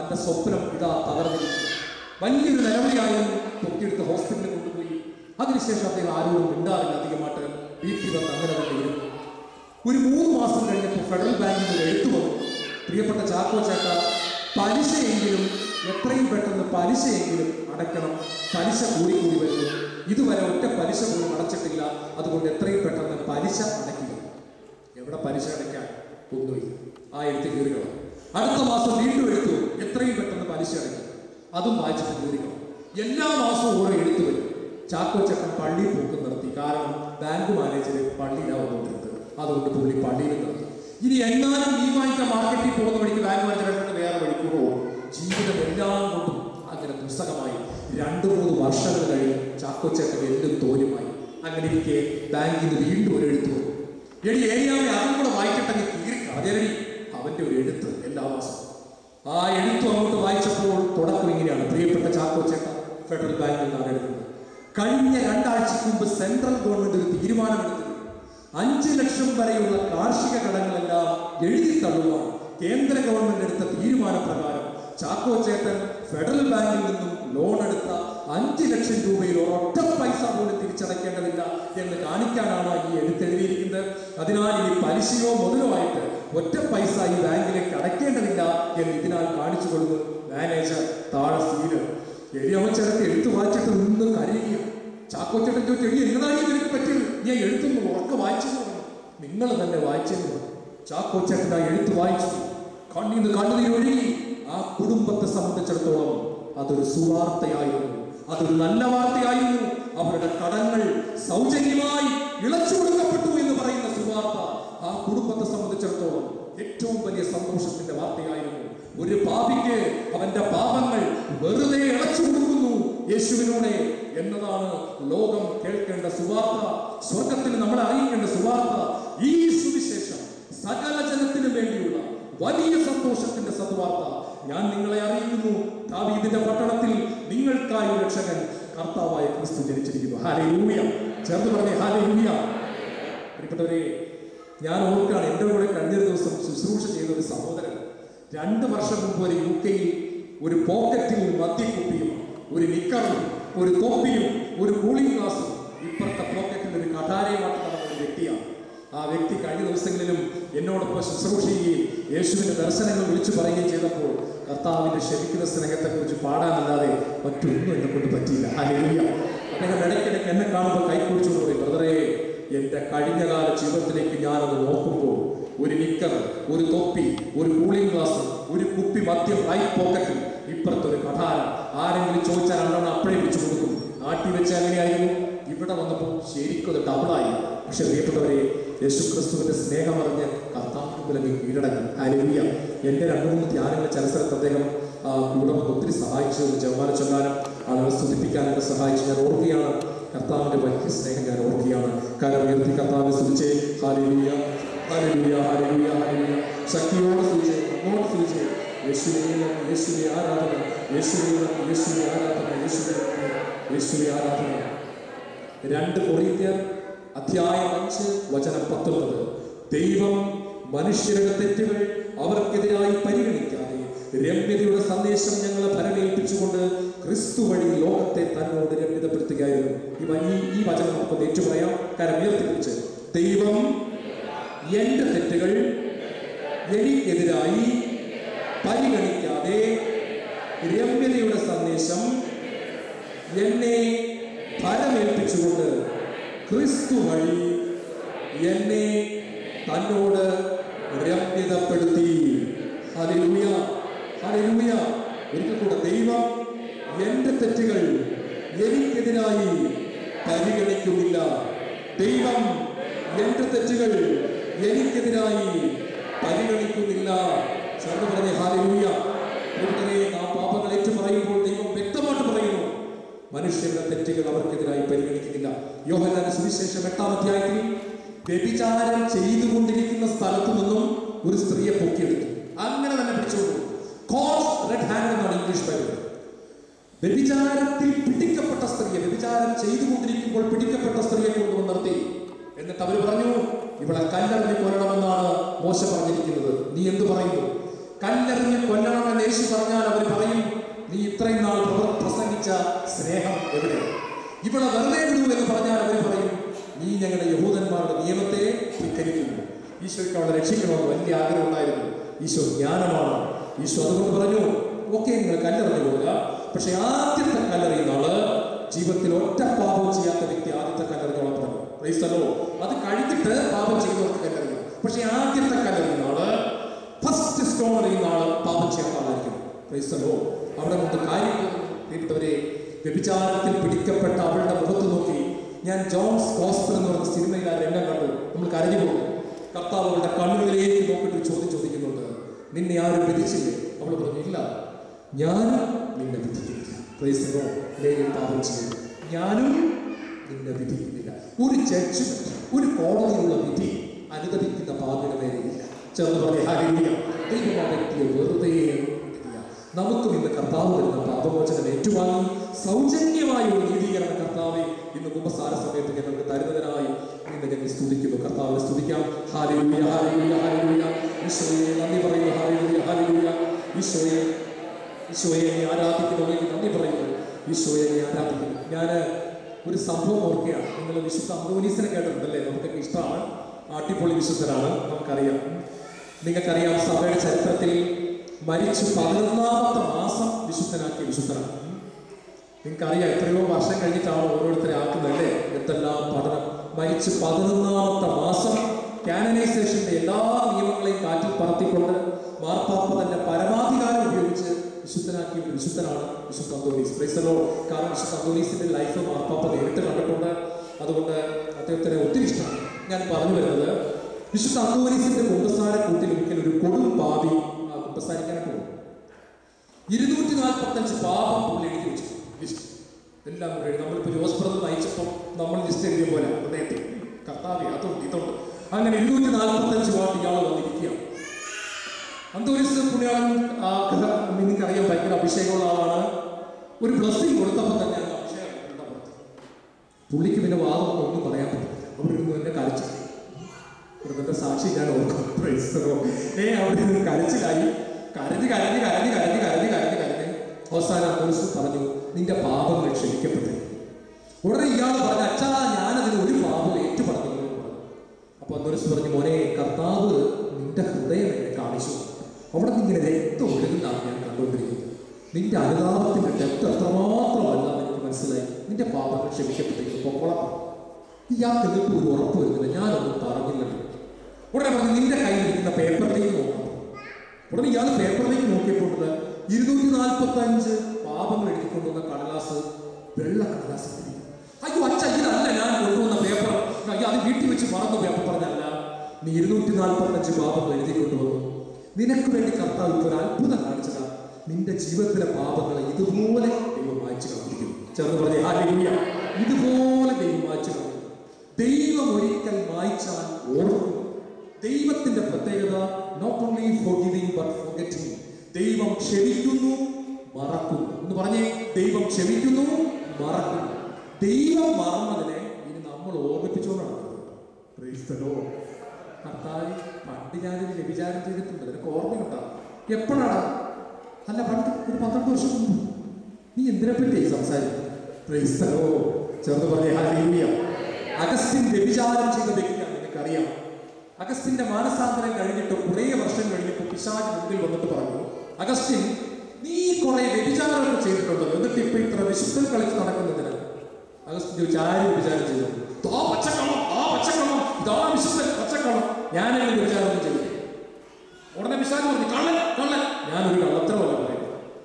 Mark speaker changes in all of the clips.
Speaker 1: തന്റെ സ്വപ്നം ഇതാ തകർന്നിരിക്കുന്നു വലിയൊരു നിലവിളിയായിരുന്നു പൊക്കിയെടുത്ത് ഹോസ്പിറ്റലിൽ കൊണ്ടുപോയി അതിനുശേഷം അദ്ദേഹം ആരോടും മിണ്ടാറില്ല അധികമായിട്ട് വീട്ടിൽ വന്ന് അങ്ങനെ തന്നെ ഇരുന്നു ഒരു മൂന്ന് മാസം കഴിഞ്ഞപ്പോൾ ഫെഡറൽ ബാങ്കിൽ നിന്ന് എഴുത്തു വന്നു പ്രിയപ്പെട്ട ചാക്കോ ചേട്ട പലിശയെങ്കിലും എത്രയും പെട്ടെന്ന് പലിശയെങ്കിലും അടയ്ക്കണം പലിശ കൂടി കൂടി വരുന്നു ഇതുവരെ ഒറ്റ പലിശ പോലും അടച്ചിട്ടില്ല അതുകൊണ്ട് എത്രയും പെട്ടെന്ന് പലിശ അടയ്ക്കുക എവിടെ പലിശ അടയ്ക്കാൻ ഒന്നുമില്ല ആ എഴുത്ത് കീറുകൾ അടുത്ത മാസം വീണ്ടും എഴുത്തു എത്രയും പെട്ടെന്ന് പലിശ അടയ്ക്കും അതും വായിച്ചിട്ട് കീറുകൾ എല്ലാ മാസവും ഓരോ എഴുത്ത് വരും ചാക്കോ ചക്കൻ പള്ളി പോക്ക് നിർത്തി കാരണം ബാങ്ക് മാനേജർ പള്ളിയിലാണ് വന്നുകൊണ്ടിരുന്നത് അതുകൊണ്ട് പുള്ളി പള്ളിയിൽ നിർത്തി ഇനി എങ്ങാനും ഈ വാങ്ങിക്കാൻ മാർക്കറ്റിൽ പോകുന്ന വഴിക്ക് ബാങ്ക് മാനേജർ വേറെ വഴിക്കൂടോ ജീവിതം എല്ലാം കൊണ്ടും അങ്ങനെ പുസ്തകമായി രണ്ടു മൂന്ന് വർഷങ്ങൾ കഴിഞ്ഞ് ചാക്കോച്ചേട്ടൻ എല്ലും തോലുമായി അങ്ങനെ ഇരിക്കെ ബാങ്കിൽ നിന്ന് വീണ്ടും ഒരു എഴുത്തു വന്നു. എടി ഏരിയാവെ അതും കൂടെ വായിക്കട്ടെ കീറി കളഞ്ഞടി അവന്റെ ഒരു എഴുത്ത് എല്ലാ മാസവും ആ എഴുത്തു അങ്ങോട്ട് വായിച്ചപ്പോൾ തുടക്കം ഇങ്ങനെയാണ് പ്രിയപ്പെട്ട ചാക്കോച്ചേട്ട ഫെഡറൽ ബാങ്കിൽ നിന്നാണ് എഴുതുന്നത് കഴിഞ്ഞ രണ്ടാഴ്ചക്ക് മുമ്പ് സെൻട്രൽ ഗവൺമെന്റ് ഒരു തീരുമാനമെടുത്തിരുന്നു അഞ്ച് ലക്ഷം വരെയുള്ള കാർഷിക കടങ്ങളെല്ലാം എഴുതി തള്ളുവാൻ കേന്ദ്ര ഗവൺമെന്റ് എടുത്ത തീരുമാനപ്രകാരം ചാക്കോ ചേട്ടൻ ഫെഡറൽ ബാങ്കിൽ നിന്നും ലോൺ എടുത്ത അഞ്ച് ലക്ഷം രൂപയിൽ ഒരൊറ്റ പൈസ പോലും തിരിച്ചടയ്ക്കേണ്ടതില്ല എന്ന് കാണിക്കാനാണ് ഈ എഴുത്തെഴുതിയിരിക്കുന്നത് അതിനാൽ ഇനി പലിശയോ മുതലോ ആയിട്ട് ഒറ്റ പൈസ ഈ ബാങ്കിലേക്ക് അടയ്ക്കേണ്ടതില്ല എന്ന് ഇതിനാൽ കാണിച്ചു കൊടുത്തു മാനേജർ താഴെ സീല് എഴുതിയവച്ചേരത്തെ എഴുത്ത് വായിച്ചിട്ട് നിന്ന് കരയുക ചാക്കോച്ചേട്ടൻ ചോദിച്ചു എഴുതി എന്നതാണ് ഈ നിനക്ക് പറ്റിയത് ഞാൻ എഴുത്തുന്നു ഉറക്കെ വായിച്ചെന്ന് പറഞ്ഞു നിങ്ങൾ തന്നെ വായിച്ചെന്ന് പറഞ്ഞു ചാക്കോച്ചേട്ടൻ ആ എഴുത്ത് വായിച്ചു കണ്ണീന്ന് കണ്ണുനീർ ഒഴുകി ആ കുടുംബത്തെ സംബന്ധിച്ചിടത്തോളം അതൊരു സുവാർത്തയായിരുന്നു അതൊരു നല്ല വാർത്തയായിരുന്നു അവരുടെ കടങ്ങൾ സൗജന്യമായി ഇളച്ചു കൊടുക്കപ്പെട്ടു എന്ന് പറയുന്ന സുവാർത്ത ആ കുടുംബത്തെ സംബന്ധിച്ചിടത്തോളം ഏറ്റവും വലിയ സന്തോഷത്തിന്റെ വാർത്തയായിരുന്നു ഒരു പാപിക്ക് അവന്റെ പാപങ്ങൾ വെറുതെ ഇളച്ചു കൊടുക്കുന്നു യേശുവിനോടെ എന്നതാണ് ലോകം കേൾക്കേണ്ട സുവാർത്ത സ്വർഗത്തിൽ നമ്മൾ അറിയിക്കേണ്ട സുവാർത്ത ഈ സുവിശേഷം സകല ജനത്തിനും വേണ്ടിയുള്ള വലിയ സന്തോഷത്തിന്റെ സദ്വാർത്ത ഞാൻ നിങ്ങളെ അറിയിക്കുന്നു ദാവീദിന്റെ പട്ടണത്തിൽ നിങ്ങൾക്കായി ഒരു രക്ഷകൻ കർത്താവായ ക്രിസ്തു ജനിച്ചിരിക്കുന്നു ഹാലൂയ ചേർന്ന് പറഞ്ഞേ ഹാലൂയ പ്രിയപ്പെട്ടവരെ ഞാൻ ഓർക്കാണ് എൻ്റെ കൂടെ കഴിഞ്ഞ ദിവസം ശുശ്രൂഷ ചെയ്ത ഒരു സഹോദരൻ രണ്ട് വർഷം മുമ്പ് ഒരു യു കെയിൽ ഒരു പോക്കറ്റിൽ മദ്യക്കുപ്പിയും ഒരു നിക്കറും ഒരു തൊപ്പിയും ഒരു കൂളിംഗ് ഗ്ലാസും ഇപ്പുറത്തെ പോക്കറ്റിൽ ഒരു കഠാരയുമായിട്ട് നടന്ന ഒരു വ്യക്തിയാണ് ആ വ്യക്തി കഴിഞ്ഞ ദിവസങ്ങളിലും എന്നോടൊപ്പം ശുശ്രൂഷ ചെയ്യുകയും യേശുവിന്റെ ദർശനങ്ങൾ വിളിച്ചു പറയുകയും ചെയ്തപ്പോൾ കർത്താവിന്റെ ക്ഷമിക്കുന്ന സ്നേഹത്തെക്കുറിച്ച് പാടാനല്ലാതെ മറ്റൊന്നും എന്നെ കൊണ്ട് പറ്റിയില്ല ഹല്ലേലൂയ അദ്ദേഹം ഇടയ്ക്കിടയ്ക്ക് എന്നെ കാണുമ്പോൾ കൈക്കുറിച്ചു പറയും ബ്രദറേ എന്റെ കഴിഞ്ഞകാല ജീവിതത്തിലേക്ക് ഞാനത് നോക്കുമ്പോൾ ഒരു നിക്കർ ഒരു തൊപ്പി ഒരു കൂളിംഗ് ഗ്ലാസ് ഒരു കുപ്പി മദ്യം റൈറ്റ് പോക്കറ്റിൽ ഇപ്പുറത്തൊരു കഠാര ആരെങ്കിലും ചോദിച്ചാൽ രണ്ടെണ്ണം അപ്പഴേ വെച്ച് കൊടുക്കും നാട്ടിൽ വെച്ച് എങ്ങനെയായിരുന്നു ഇവിടെ വന്നപ്പോൾ ശരിക്കും അത് ഡബിളായി പക്ഷെ പ്രിയപ്പെട്ടവരെ യേശു ക്രിസ്തുവിന്റെ സ്നേഹം അറിഞ്ഞ് കർത്താവിന് മുമ്പിൽ കീഴടങ്ങി ഹാലൂയ എന്റെ രണ്ട് മൂന്ന് ധ്യാനങ്ങൾ ചില സ്ഥലത്ത് അദ്ദേഹം ആ, കൂടെ വന്ന് ഒത്തിരി സഹായിച്ചു ജവമാന ചൊല്ലാനും ആളുകളെ സ്തുതിപ്പിക്കാനൊക്കെ സഹായിച്ചു ഞാൻ ഓർക്കുകയാണ് കർത്താവിന്റെ വലിയ സ്നേഹം ഞാൻ ഓർക്കുകയാണ് കാരണം ഉയർത്തി കർത്താവിനെ സ്തുതിച്ചേ ഹാലൂയ ഹാലൂയ ഹാലൂയ ഹാലൂയ ശക്തിയോടെ സ്തുതിച്ചേ അങ്ങോട്ട് സ്തുതിച്ചേ യേശുവേ യേശുവേ ആരാധന യേശുവേ യേശുവേ ആരാധന യേശുവേ യേശുവേ ആരാധന രണ്ട് കൊറിയർ അധ്യായം അഞ്ച് വചനം പത്തൊമ്പത് ദൈവം മനുഷ്യരുടെ തെറ്റുകൾ അവർക്കെതിരായി പരിഗണിക്കാതെ രമ്യതയുടെ സന്ദേശം ഞങ്ങളെ ഭരമേൽപ്പിച്ചുകൊണ്ട് ക്രിസ്തു വഴി ലോകത്തെ തന്നോട് രമ്യതപ്പെടുത്തുകയായിരുന്നു ഈ വ- ഈ ഈ വചനം നമുക്ക് ഏറ്റു പറയാം കാരണം ഉയർത്തിപ്പിടിച്ച് ദൈവം എന്റെ തെറ്റുകൾ എനിക്കെതിരായി പരിഗണിക്കാതെ രമ്യതയുടെ സന്ദേശം എന്നെ ഫലമേൽപ്പിച്ചുകൊണ്ട് ക്രിസ്തു വഴി എന്നെ തന്നോട് രമ്യതപ്പെടുത്തി ഹല്ലേലൂയ ഹല്ലേലൂയ ഒരിക്കൽ കൂടെ ദൈവം എന്റെ തെറ്റുകൾ എനിക്കെതിരായി പരിഗണിക്കുന്നില്ല ദൈവം എന്റെ തെറ്റുകൾ എനിക്കെതിരായി പരിഗണിക്കുന്നില്ല ചേർന്ന് പറഞ്ഞേ ഹാലൂയ നാം പാപങ്ങൾ ഏറ്റു പറയുമ്പോൾ ദൈവം വ്യക്തമായിട്ട് പറയുന്നു മനുഷ്യരുടെ തെറ്റുകൾ അവർക്കെതിരായി പരിഗണിക്കുന്നില്ല യോഹന്നാന്റെ സുവിശേഷം എട്ടാം അധ്യായത്തിൽ വ്യഭിചാരം ചെയ്തുകൊണ്ടിരിക്കുന്ന സ്ഥലത്തു നിന്നും ഒരു സ്ത്രീയെ പൊക്കിയെടുത്തു അങ്ങനെ തന്നെ പിടിച്ചോളൂ കോസ് റെഡ് ഹാൻഡ് എന്നാണ് ഇംഗ്ലീഷ് പറയുന്നത് വ്യഭിചാരത്തിൽ പിടിക്കപ്പെട്ട സ്ത്രീയെ വ്യഭിചാരം ചെയ്തുകൊണ്ടിരിക്കുമ്പോൾ പിടിക്കപ്പെട്ട സ്ത്രീയെ കൊണ്ടുവന്ന് നിർത്തി എന്നിട്ട് അവർ പറഞ്ഞു ഇവിടെ കല്ലെറിഞ്ഞ് കൊല്ലണമെന്നാണ് മോശ പറഞ്ഞിരിക്കുന്നത് നീ എന്ത് പറയുന്നു കല്ലെറിഞ്ഞ് കൊല്ലണമെന്ന് യേശു പറഞ്ഞാൽ അവർ പറയും നീ ഇത്രയും നാൾ പ്രവർ- പ്രസംഗിച്ച സ്നേഹം എവിടെ ഇവിടെ വെറുതെ വിടൂ എന്ന് പറഞ്ഞാൽ അവർ പറയും നീ ഞങ്ങളുടെ യഹൂദന്മാരുടെ നിയമത്തെ ധിക്കരിക്കുന്നു ഈശോയ്ക്ക് അവളെ രക്ഷിക്കണമെന്ന് വലിയ ആഗ്രഹം ഉണ്ടായിരുന്നു ഈശോ ജ്ഞാനമാണ് ഈശോ അതുകൊണ്ട് പറഞ്ഞു ഓക്കെ നിങ്ങൾ കല്ലെറിഞ്ഞു പോവുക പക്ഷെ ആദ്യത്തെ കല്ലെറിയുന്ന ആള് ജീവിതത്തിൽ ഒറ്റ പാപം ചെയ്യാത്ത വ്യക്തി ആദ്യത്തെ കല്ലെറിഞ്ഞോളം പറഞ്ഞു ക്രൈസ്തലോ അത് കഴിഞ്ഞിട്ട് പാപം ചെയ്യുന്നവർക്ക് കല്ലെറിയുന്നു പക്ഷെ ആദ്യത്തെ കല്ലെറിയുന്ന ആള് ഫസ്റ്റ് സ്റ്റോൺ എറിയുന്ന ആള് പാപം ചെയ്യാത്ത ആളായിരിക്കും ക്രൈസ്തലോ അവിടെ കൊണ്ട് കാര്യം പ്രിയപ്പെട്ടവരെ വ്യഭിചാരത്തിൽ പിടിക്കപ്പെട്ട അവളുടെ മുഖത്ത് നോക്കി ഞാൻ ജോൺസ് ഗോസ്പൽ എന്ന് പറഞ്ഞ സിനിമയിൽ ആ രംഗം കണ്ടു നമ്മൾ കരഞ്ഞു പോകും കർത്താവ് അവളുടെ കണ്ണുകളിലേക്ക് നോക്കിയിട്ട് ഒരു ചോദ്യം ചോദിക്കുന്നുണ്ട് നിന്നെ ആരും വിധിച്ചില്ലേ അവൾ പറഞ്ഞു ഇല്ല ഞാനും നിന്നെ വിധിക്കുന്നില്ല ക്രൈസ്തവോ ലേഖൻ പാപം ചെയ്യുന്നു ഞാനും നിന്നെ വിധിക്കുന്നില്ല ഒരു ജഡ്ജ്മെന്റ് ഒരു കോടതിയുള്ള വിധി അനുദപിക്കുന്ന പാപിയുടെ മേലെ ഇല്ല ചേർന്ന് പറഞ്ഞേ ഹല്ലേലൂയ ദൈവം ആ വ്യക്തിയെ വെറുതെ വിധിക്കില്ല. നമുക്കും ഇന്ന് കർത്താവ് വരുന്ന പാപമോചനം ഏറ്റുവാങ്ങി സൗജന്യമായ ഒരു നീതീകരണ കർത്താവെ ഇന്ന് കുമ്പസാര സമയത്ത് ഞങ്ങൾക്ക് തരുന്നതിനായി ഇന്ന് ഞങ്ങൾ സ്തുതിക്കുന്നു കർത്താവിനെ സ്തുതിക്കാം ഹാലൂയ ഹാലൂയ ഹാലൂയ ഈശോയെ നന്ദി പറയുന്നു ഹാലൂയ ഹാലൂയ ഈശോയെ ഈശോയെ നീ ആരാധിക്കുന്നവർക്ക് നന്ദി പറയുന്നു ഈശോയെ നീ ആരാധിക്കുന്നു ഞാൻ ഒരു സംഭവം ഓർക്കുകയാണ് നിങ്ങൾ വിശുദ്ധ അന്തോനീസിനെ കേട്ടിട്ടുണ്ടല്ലേ നമുക്കൊക്കെ ഇഷ്ടമാണ് ആട്ടിപ്പൊളി വിശുദ്ധരാണ് നമുക്കറിയാം നിങ്ങൾക്കറിയാം സഭയുടെ ചരിത്രത്തിൽ മരിച്ചു പതിനൊന്നാമത്തെ മാസം വിശുദ്ധനാക്കിയ വിശുദ്ധനാണ് നിങ്ങൾക്കറിയാം എത്രയോ വർഷം കഴിഞ്ഞിട്ടാണ് ഓരോരുത്തരെ ആക്കുന്നത് അല്ലേ എന്തെല്ലാം പഠനം മരിച്ച് പതിനൊന്നാമത്തെ മാസം കാനനൈസേഷന്റെ എല്ലാ നിയമങ്ങളെയും കാറ്റിൽ പറത്തിക്കൊണ്ട് മാർപ്പാപ്പ തന്നെ പരമാധികാരം ഉപയോഗിച്ച് വിശുദ്ധനാക്കിയ ഒരു വിശുദ്ധനാണ് വിശുദ്ധ അന്തോണീസ് പ്രൈസലോ കാരണം വിശുദ്ധ അന്തോണീസിന്റെ ലൈഫ് മാർപ്പാപ്പ നേരിട്ട് കണ്ടിട്ടുണ്ട് അതുകൊണ്ട് അദ്ദേഹത്തിന് ഒത്തിരി ഇഷ്ടമാണ് ഞാൻ പറഞ്ഞു വരുന്നത് വിശുദ്ധ അന്തോണീസിന്റെ കുമ്പസാര കൂട്ടിൽ ഒരിക്കൽ ഒരു കൊടും പാവി ആ, കുമ്പസാരിക്കാനായിട്ട് പോകും ഇരുന്നൂറ്റി നാൽപ്പത്തഞ്ച് പാപം പുള്ളി എഴുതി വെച്ചു ലിസ്റ്റ് എല്ലാം കൂടെ എഴുതി നമ്മളിപ്പോൾ ജോസ് ബ്രദർ നയിച്ചപ്പോൾ നമ്മൾ ലിസ്റ്റ് എഴുതിയ പോലെ ഹൃദയത്തിൽ കർത്താവെ അതുണ്ട് ഇതുണ്ട് അങ്ങനെ ഇരുന്നൂറ്റി നാൽപ്പത്തഞ്ച് പാട്ട് ഇയാൾ വന്നിരിക്കുകയാണ് അന്തോലിസ് പുണ്യാളൻ ആ ഗ്രഹ നിങ്ങൾക്കറിയാം ഭയങ്കര അഭിഷേകമുള്ള ആളാണ് ഒരു ബ്ലസ്സിങ് കൊടുത്തപ്പോൾ തന്നെ അങ്ങ് അഭിഷേകം ഉണ്ടാകുന്നത് പുള്ളിക്ക് പിന്നെ വാദം ഒന്നും പറയാൻ പറ്റില്ല അവിടെ ഇരുന്ന് എന്നെ കരച്ചു ഇവിടുത്തെ സാക്ഷി ഞാൻ ഓർക്കും Praise the Lord. ഏ അവിടെ നിന്ന് കരച്ചിലായി കരഞ്ഞ് കരഞ്ഞ് കരഞ്ഞ് കരഞ്ഞ് കരഞ്ഞ് കരഞ്ഞ് കരഞ്ഞ് അവസാനം അന്തോലിസ് പറഞ്ഞു നിന്റെ പാപങ്ങൾ ക്ഷമിക്കപ്പെട്ടു ഉടനെ ഇയാൾ പറഞ്ഞു അച്ഛാ ഞാനതിന് ഒരു പാപം ഏറ്റു പറഞ്ഞു അപ്പൊ അന്തോലിസ് പറഞ്ഞു മോനെ കർത്താവ് നിന്റെ ഹൃദയം എന്നെ കാണിച്ചു അവിടെ നിന്ന് ഇങ്ങനെ രക്തം ഒഴുകുന്നതാണ് ഞാൻ കണ്ടുകൊണ്ടിരിക്കുന്നത് നിന്റെ അനുതാപത്തിന്റെ ഡെപ്ത് എത്രമാത്രമല്ല എനിക്ക് മനസ്സിലായി നിന്റെ പാപങ്ങൾ ക്ഷമിക്കപ്പെട്ടിരിക്കുന്നു പൊക്കോളം ഇയാൾക്ക് എന്നിട്ട് ഒരു ഉറപ്പ് വരുന്നില്ല ഞാനൊന്നും പറഞ്ഞില്ലല്ലോ ഉടനെ പറഞ്ഞു നിന്റെ കയ്യിലിരിക്കുന്ന പേപ്പറിലേക്ക് നോക്കാം ഉടനെ ഇയാൾ പേപ്പറിലേക്ക് നോക്കിയപ്പോൾ ഇരുന്നൂറ്റി നാൽപ്പത്തി അഞ്ച് പാപങ്ങൾ എഴുതിക്കൊണ്ടുവന്ന കടലാസ് വെള്ള കടലാസ് ഇട്ടിരിക്കുന്നു. അയ്യോ അച്ഛ ഇതല്ല ഞാൻ കൊണ്ടുവന്ന പേപ്പർ അയ്യോ അത് വീട്ടിൽ വെച്ച് മറന്നു പേപ്പർ പറഞ്ഞല്ല നീ ഇരുന്നൂറ്റി നാൽപ്പത്തി അഞ്ച് പാപങ്ങൾ എഴുതിക്കൊണ്ടുവന്നു നിനക്ക് വേണ്ടി കർത്താവ് ഇപ്പോൾ ഒരു അത്ഭുതം കാണിച്ചതാ നിന്റെ ജീവിതത്തിലെ പാപങ്ങളെ ഇതുപോലെ ദൈവം വായിച്ചു കളഞ്ഞിരിക്കുന്നു ചേർന്ന് പറഞ്ഞേ ഹാലേലൂയ ഇതുപോലെ ദൈവം വായിച്ചു കളഞ്ഞു ദൈവം ഒരിക്കൽ വായിച്ചാൽ ഓർക്കും ദൈവത്തിന്റെ പ്രത്യേകത not only forgiving but forgetting ദൈവം ക്ഷമിക്കുന്നു മറക്കുന്നു എന്ന് പറഞ്ഞേ ദൈവം ക്ഷമിക്കുന്നു മറക്കുന്നു ദൈവം മറന്നതിനെ ഇനി നമ്മൾ ഓർമ്മിപ്പിച്ചുകൊണ്ടാണ് Praise the Lord. കർത്താവ് പണ്ട് ഞാനൊരു വ്യഭിചാരം ചെയ്തിട്ടുണ്ട് നിനക്ക് ഓർമ്മയുണ്ടാ എപ്പോഴാണ് അല്ല പണ്ട് ഒരു പന്ത്രണ്ട് വർഷം മുമ്പ് നീ എന്തിനെ പറ്റി സംസാരിക്കും Praise the Lord. ചേർന്ന് പറഞ്ഞേ ഹല്ലേലൂയ അഗസ്റ്റിൻ വ്യഭിചാരം ചെയ്ത വ്യക്തിയാണ് നിനക്കറിയാം അഗസ്റ്റിന്റെ മാനസാന്തരം കഴിഞ്ഞിട്ട് കുറേ വർഷം കഴിഞ്ഞിട്ട് പിശാജ് മുമ്പിൽ വന്നിട്ട് പറഞ്ഞു അഗസ്റ്റിൻ നീ കുറെ വ്യഭിചാരങ്ങൾ ചെയ്തിട്ടുണ്ടല്ലോ എന്നിട്ട് ഇപ്പൊ ഇത്ര വിശുദ്ധം കളിച്ച് നടക്കുന്നതിന് അഗസ്റ്റിൻ ചോദിച്ചു ആരും വ്യഭിചാരം ചെയ്തു ആ പച്ചക്കള്ളം ആ പച്ചക്കള്ളം ഇതാ വിശുദ്ധൻ പച്ചക്കള്ളം ഞാനൊരു വ്യഭിചാരം ചെയ്തു ഉടനെ പിശാജ് പറഞ്ഞു കള്ളൻ കള്ളൻ ഞാനൊരു കള്ളത്തരമല്ല പറയുന്നത്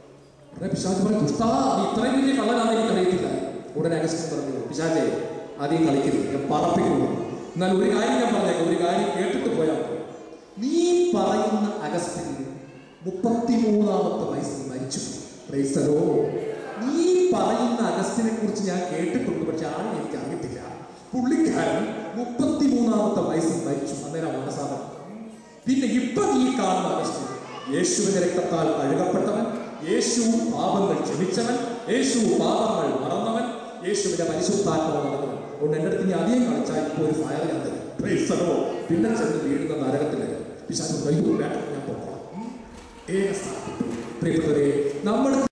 Speaker 1: ഉടനെ പിശാജ് പറഞ്ഞു ദുഷ്ടാ നീ ഇത്രയും വലിയ കള്ളനാന്ന് എനിക്ക് അറിയത്തില്ല ഉടനെ അഗസ്റ്റിൻ പറഞ്ഞു പിശാജെ ആദ്യം കളിക്കരുത് ഞാൻ പറപ്പിക്കുന്നു എന്നാൽ ഒരു കാര്യം ഞാൻ പറഞ്ഞേക്കാം ഒരു കാര്യം കേട്ടിട്ട് പോയാൽ മതി. നീ പറയുന്ന അഗസ്റ്റിൻ മുപ്പത്തിമൂന്നാമത്തെ വയസ്സിൽ മരിച്ചു Praise the Lord. നീ പറയുന്ന അഗസ്റ്റിനെ കുറിച്ച് ഞാൻ കേട്ടിട്ടുണ്ട് പക്ഷെ ആളിനെ എനിക്ക് അറിയത്തില്ല പുള്ളിക്കാരൻ മുപ്പത്തിമൂന്നാമത്തെ വയസ്സിൽ മരിച്ചു അന്നേരം മനസ്സാണ് പിന്നെ ഇപ്പൊ നീ കാണുന്ന അഗസ്റ്റിൻ യേശുവിന്റെ രക്തത്താൽ കഴുകപ്പെട്ടവൻ യേശു പാപങ്ങൾ ക്ഷമിച്ചവൻ യേശു പാപങ്ങൾ മറന്നവൻ യേശുവിന്റെ പരിശുദ്ധാത്മാവ് നടന്നവൻ അതുകൊണ്ട് എൻ്റെ അടുത്ത് നീ അധികം കളിച്ചാൽ ഇപ്പോൾ ഒരു ഫയർ ഞാൻ തരും Praise the Lord. പിന്നെ ചെന്ന് വീഴുന്ന നരകത്തില് പിശാച് വൈകു വേണ്ട ഞാൻ പോകണം ഏക സ്ഥാനപ്പെട്ടു പ്രിയപ്പെട്ടവരെ നമ്മൾ